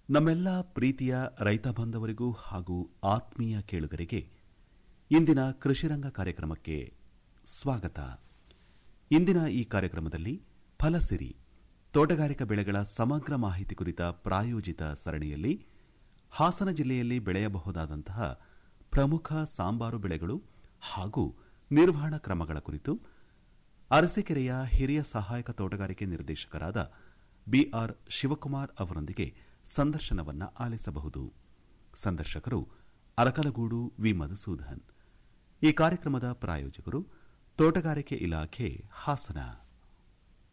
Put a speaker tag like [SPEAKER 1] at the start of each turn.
[SPEAKER 1] ನಮ್ಮೆಲ್ಲ ಪ್ರೀತಿಯ ರೈತ ಬಾಂಧವರಿಗೂ ಹಾಗೂ ಆತ್ಮೀಯ ಕೇಳುಗರಿಗೆ ಇಂದಿನ ಕೃಷಿರಂಗ ಕಾರ್ಯಕ್ರಮಕ್ಕೆ ಸ್ವಾಗತ ಇಂದಿನ ಈ ಕಾರ್ಯಕ್ರಮದಲ್ಲಿ ಫಲಸಿರಿ ತೋಟಗಾರಿಕಾ ಬೆಳೆಗಳ ಸಮಗ್ರ ಮಾಹಿತಿ ಕುರಿತ ಪ್ರಾಯೋಜಿತ ಸರಣಿಯಲ್ಲಿ ಹಾಸನ ಜಿಲ್ಲೆಯಲ್ಲಿ ಬೆಳೆಯಬಹುದಾದಂತಹ ಪ್ರಮುಖ ಸಾಂಬಾರು ಬೆಳೆಗಳು ಹಾಗೂ ನಿರ್ವಹಣಾ ಕ್ರಮಗಳ ಕುರಿತು ಅರಸೀಕೆರೆಯ ಹಿರಿಯ ಸಹಾಯಕ ತೋಟಗಾರಿಕೆ ನಿರ್ದೇಶಕರಾದ ಬಿಆರ್ ಶಿವಕುಮಾರ್ ಅವರೊಂದಿಗೆ ಸಂದರ್ಶನವನ್ನ ಆಲಿಸಬಹುದು ಸಂದರ್ಶಕರು ಅರಕಲಗೂಡು ವಿ ಮಧುಸೂದನ್ ಈ ಕಾರ್ಯಕ್ರಮದ ಪ್ರಾಯೋಜಕರು ತೋಟಗಾರಿಕೆ ಇಲಾಖೆ ಹಾಸನ